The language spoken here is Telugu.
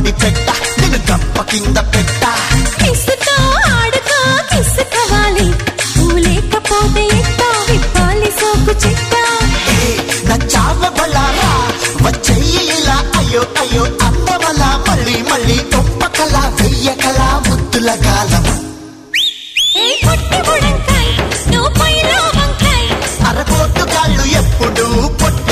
కోడి పెట్ట నేను గంప కింద పెట్ట కిస్సుతో ఆడుకో కిస్సు కావాలి నువ్వు లేకపోతే ఎట్టా విప్పాలి సోకు చెట్ట ఏ, నా చావ బళ్ళారా వచ్చేయి ఇలా అయ్యో అయ్యో అందవల మళ్ళీ మళ్ళీ ఒప్పకల వెయ్యకల ముద్దుల కాలం ఏ పొట్టి బుడంకాయ్ నువ్వు పైలో వంకాయ్ అరకోటు కాళ్ళు ఎప్పుడు పొట్ట